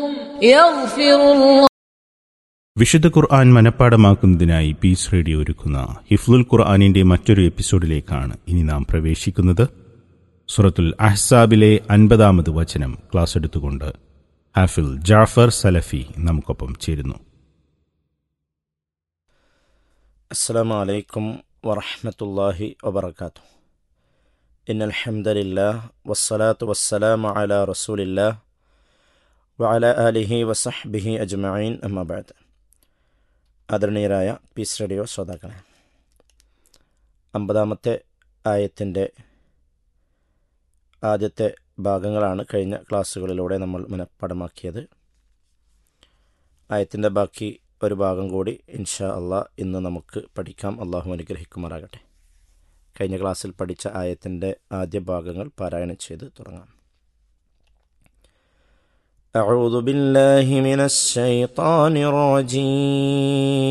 يغفر الله വിശുദ്ധ ഖുർആൻ മനഃപ്പാടമാക്കുന്നതിനായി piece radio ഒരുക്കുന്ന ഹിഫ്ലുൽ ഖുർആാനിന്റെ മറ്റൊരു എപ്പിസോഡിലേക്കാണ് ഇനി നാം പ്രവേശിക്കുന്നത് സുറത്തുൽ അഹ്സാബിലെ അൻപതാമത് വചനം ക്ലാസ് എടുത്തുകൊണ്ട് ഹാഫിൽ ജാഫർ സലഫി നമുക്കൊപ്പം ചേരുന്നു السلام عليكم ورحمة الله وبركاته إن الحمد لله والصلاة والسلام على رسول الله وعلى آله وصحبه أجمعين أما بعد ആദരണീയരായ പീസ് റേഡിയോ ശ്രോതാക്കളെ അമ്പതാമത്തെ ആയത്തിൻ്റെ ആദ്യത്തെ ഭാഗങ്ങളാണ് കഴിഞ്ഞ ക്ലാസ്സുകളിലൂടെ നമ്മൾ മനഃപ്പാടമാക്കിയത് ആയത്തിൻ്റെ ബാക്കി ഒരു ഭാഗം കൂടി ഇൻഷാ അള്ളാഹ് ഇന്ന് നമുക്ക് പഠിക്കാം അള്ളാഹു അനുഗ്രഹിക്കുമാറാകട്ടെ കഴിഞ്ഞ ക്ലാസ്സിൽ പഠിച്ച ആയത്തിൻ്റെ ആദ്യ ഭാഗങ്ങൾ പാരായണം ചെയ്ത് തുടങ്ങാം أعوذ بالله من الشيطان الرجيم